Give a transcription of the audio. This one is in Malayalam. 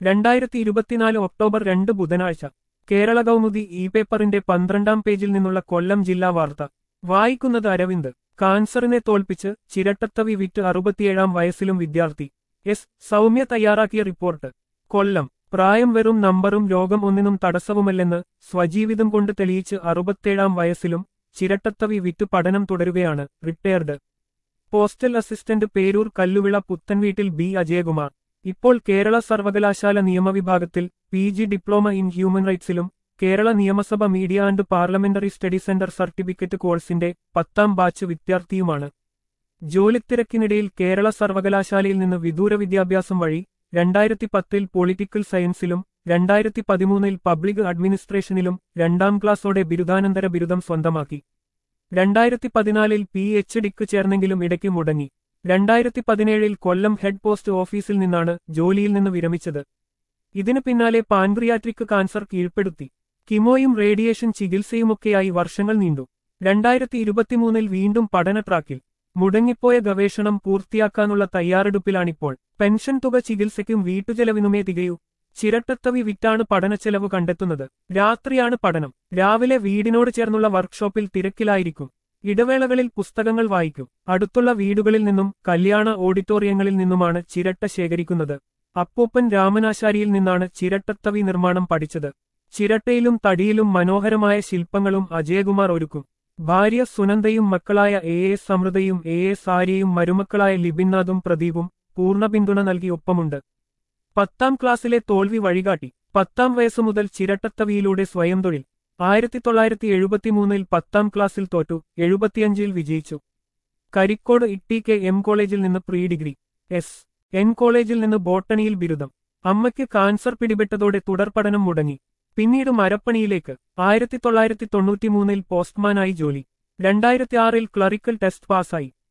രണ്ടായിരത്തി ഇരുപത്തിനാല് ഒക്ടോബർ രണ്ട് ബുധനാഴ്ച കേരള കൗമുദി ഇ പേപ്പറിന്റെ പന്ത്രണ്ടാം പേജിൽ നിന്നുള്ള കൊല്ലം ജില്ലാ വാർത്ത വായിക്കുന്നത് അരവിന്ദ് കാൻസറിനെ തോൽപ്പിച്ച് ചിരട്ടത്തവി വിറ്റ് അറുപത്തിയേഴാം വയസ്സിലും വിദ്യാർത്ഥി എസ് സൗമ്യ തയ്യാറാക്കിയ റിപ്പോർട്ട് കൊല്ലം പ്രായം വെറും നമ്പറും രോഗം ഒന്നിനും തടസ്സവുമല്ലെന്ന് സ്വജീവിതം കൊണ്ട് തെളിയിച്ച് അറുപത്തേഴാം വയസ്സിലും ചിരട്ടത്തവി വിറ്റ് പഠനം തുടരുകയാണ് retired postal assistant Peroor Kalluvila പുത്തൻവീട്ടിൽ ബി അജയകുമാർ ഇപ്പോൾ കേരള സർവകലാശാല നിയമവിഭാഗത്തിൽ P G diploma in human റൈറ്റ്സിലും കേരള നിയമസഭ media and parliamentary study centre certificate കോഴ്സിന്റെ പത്താം ബാച്ച് വിദ്യാർത്ഥിയുമാണ് ജോലിത്തിരക്കിനിടയിൽ കേരള സർവകലാശാലയിൽ നിന്ന് വിദൂര വിദ്യാഭ്യാസം വഴി രണ്ടായിരത്തി പത്തിൽ പൊളിറ്റിക്കൽ സയൻസിലും രണ്ടായിരത്തി പതിമൂന്നിൽ പബ്ലിക് അഡ്മിനിസ്ട്രേഷനിലും രണ്ടാം ക്ലാസ്സോടെ ബിരുദാനന്തര ബിരുദം സ്വന്തമാക്കി രണ്ടായിരത്തി പതിനാലിൽ പി എച്ച് ഡിക്ക് ചേർന്നെങ്കിലും ഇടയ്ക്ക് മുടങ്ങി രണ്ടായിരത്തി പതിനേഴിൽ കൊല്ലം ഹെഡ് പോസ്റ്റ് ഓഫീസിൽ നിന്നാണ് ജോലിയിൽ നിന്ന് വിരമിച്ചത് ഇതിനു പിന്നാലെ പാൻക്രിയാട്രിക് കാൻസർ കീഴ്പ്പെടുത്തി കിമോയും റേഡിയേഷൻ ചികിത്സയുമൊക്കെയായി വർഷങ്ങൾ നീണ്ടു രണ്ടായിരത്തി ഇരുപത്തിമൂന്നിൽ വീണ്ടും പഠന ട്രാക്കിൽ മുടങ്ങിപ്പോയ ഗവേഷണം പൂർത്തിയാക്കാനുള്ള തയ്യാറെടുപ്പിലാണിപ്പോൾ പെൻഷൻ തുക ചികിത്സയ്ക്കും വീട്ടുചെലവിനുമേ തികയൂ ചിരട്ടത്തവി വിറ്റാണ് പഠനച്ചെലവ് കണ്ടെത്തുന്നത് രാത്രിയാണ് പഠനം രാവിലെ വീടിനോട് ചേർന്നുള്ള വർക്ക്ഷോപ്പിൽ തിരക്കിലായിരിക്കും ഇടവേളകളിൽ പുസ്തകങ്ങൾ വായിക്കും അടുത്തുള്ള വീടുകളിൽ നിന്നും കല്യാണ ഓഡിറ്റോറിയങ്ങളിൽ നിന്നുമാണ് ചിരട്ട ശേഖരിക്കുന്നത് അപ്പൂപ്പൻ രാമനാശാരിയിൽ നിന്നാണ് ചിരട്ടത്തവി നിർമ്മാണം പഠിച്ചത് ചിരട്ടയിലും തടിയിലും മനോഹരമായ ശില്പങ്ങളും അജയകുമാർ ഒരുക്കും ഭാര്യ സുനന്ദയും മക്കളായ എ എസ് സമൃദ്ധയും എ എസ് ആര്യയും മരുമക്കളായ ലിബിൻനാഥും പ്രദീപും പൂർണ്ണ പിന്തുണ നൽകി ഒപ്പമുണ്ട് പത്താം ക്ലാസ്സിലെ തോൽവി വഴികാട്ടി പത്താം വയസ്സു മുതൽ ചിരട്ടത്തവിയിലൂടെ സ്വയം തൊഴിൽ ആയിരത്തി തൊള്ളായിരത്തി എഴുപത്തിമൂന്നിൽ പത്താം ക്ലാസ്സിൽ തോറ്റു എഴുപത്തിയഞ്ചിൽ വിജയിച്ചു കരിക്കോട് ഇട്ടി കെ എം കോളേജിൽ നിന്ന് പ്രീ ഡിഗ്രി എസ് എൻ കോളേജിൽ നിന്ന് ബോട്ടണിയിൽ ബിരുദം അമ്മയ്ക്ക് കാൻസർ പിടിപെട്ടതോടെ തുടർപഠനം മുടങ്ങി പിന്നീട് മരപ്പണിയിലേക്ക് ആയിരത്തി തൊള്ളായിരത്തി തൊണ്ണൂറ്റിമൂന്നിൽ പോസ്റ്റ്മാനായി ജോലി രണ്ടായിരത്തി ആറിൽ ക്ലറിക്കൽ ടെസ്റ്റ് പാസായി